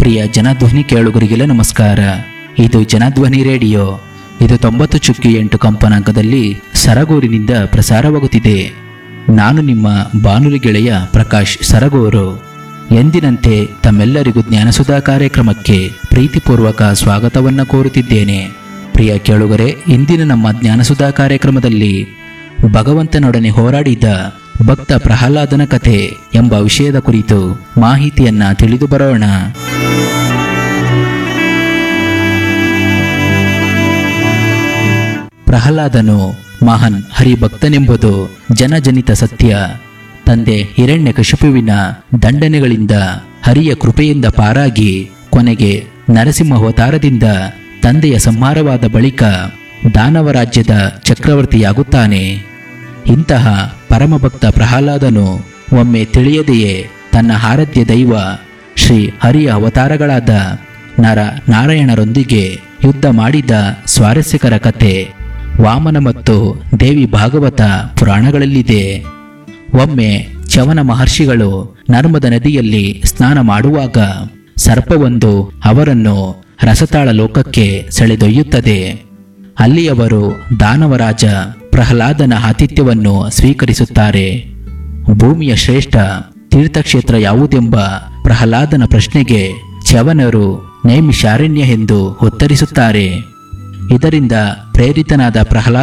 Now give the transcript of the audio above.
ಪ್ರಿಯ ಜನಧ್ವನಿ ಕೇಳುಗರಿಗೆಲ್ಲ ನಮಸ್ಕಾರ ಇದು ಜನಧ್ವನಿ ರೇಡಿಯೋ ಇದು ತೊಂಬತ್ತು ಚುಕ್ಕಿ ಎಂಟು ಕಂಪನಾಂಕದಲ್ಲಿ ಸರಗೂರಿನಿಂದ ಪ್ರಸಾರವಾಗುತ್ತಿದೆ ನಾನು ನಿಮ್ಮ ಬಾನುಲಿ ಗೆಳೆಯ ಪ್ರಕಾಶ್ ಸರಗೂರು ಎಂದಿನಂತೆ ತಮ್ಮೆಲ್ಲರಿಗೂ ಜ್ಞಾನಸುಧಾ ಕಾರ್ಯಕ್ರಮಕ್ಕೆ ಪ್ರೀತಿಪೂರ್ವಕ ಸ್ವಾಗತವನ್ನ ಕೋರುತ್ತಿದ್ದೇನೆ ಪ್ರಿಯ ಕೇಳುಗರೆ ಇಂದಿನ ನಮ್ಮ ಜ್ಞಾನಸುಧಾ ಕಾರ್ಯಕ್ರಮದಲ್ಲಿ ಭಗವಂತನೊಡನೆ ಹೋರಾಡಿದ ಭಕ್ತ ಪ್ರಹ್ಲಾದನ ಕಥೆ ಎಂಬ ವಿಷಯದ ಕುರಿತು ಮಾಹಿತಿಯನ್ನ ತಿಳಿದು ಬರೋಣ ಪ್ರಹ್ಲಾದನು ಮಹಾನ್ ಹರಿಭಕ್ತನೆಂಬುದು ಜನಜನಿತ ಸತ್ಯ ತಂದೆ ಹಿರಣ್ಯಕಶಿಪುವಿನ ದಂಡನೆಗಳಿಂದ ಹರಿಯ ಕೃಪೆಯಿಂದ ಪಾರಾಗಿ ಕೊನೆಗೆ ನರಸಿಂಹಾವತಾರದಿಂದ ತಂದೆಯ ಸಂಹಾರವಾದ ಬಳಿಕ ದಾನವ ರಾಜ್ಯದ ಚಕ್ರವರ್ತಿಯಾಗುತ್ತಾನೆ ಇಂತಹ ಪರಮಭಕ್ತ ಪ್ರಹ್ಲಾದನು ಒಮ್ಮೆ ತಿಳಿಯದೆಯೇ ತನ್ನ ಆರಾಧ್ಯ ದೈವ ಶ್ರೀ ಹರಿಯ ಅವತಾರಗಳಾದ ನರ ನಾರಾಯಣರೊಂದಿಗೆ ಯುದ್ಧ ಮಾಡಿದ ಸ್ವಾರಸ್ಯಕರ ಕಥೆ ವಾಮನ ಮತ್ತು ದೇವಿ ಭಾಗವತ ಪುರಾಣಗಳಲ್ಲಿದೆ ಒಮ್ಮೆ ಚವನ ಮಹರ್ಷಿಗಳು ನರ್ಮದ ನದಿಯಲ್ಲಿ ಸ್ನಾನ ಮಾಡುವಾಗ ಸರ್ಪವೊಂದು ಅವರನ್ನು ರಸತಾಳ ಲೋಕಕ್ಕೆ ಸೆಳೆದೊಯ್ಯುತ್ತದೆ ಅಲ್ಲಿ ಅವರು ದಾನವರಾಜ ಪ್ರಹ್ಲಾದನ ಆತಿಥ್ಯವನ್ನು ಸ್ವೀಕರಿಸುತ್ತಾರೆ ಭೂಮಿಯ ಶ್ರೇಷ್ಠ ತೀರ್ಥಕ್ಷೇತ್ರ ಯಾವುದೆಂಬ ಪ್ರಹ್ಲಾದನ ಪ್ರಶ್ನೆಗೆ ಚವನರು ನೈಮಿಷಾರಣ್ಯ ಎಂದು ಉತ್ತರಿಸುತ್ತಾರೆ ಇದರಿಂದ ಪ್ರೇರಿತನಾದ ಪ್ರಹ್ಲಾದ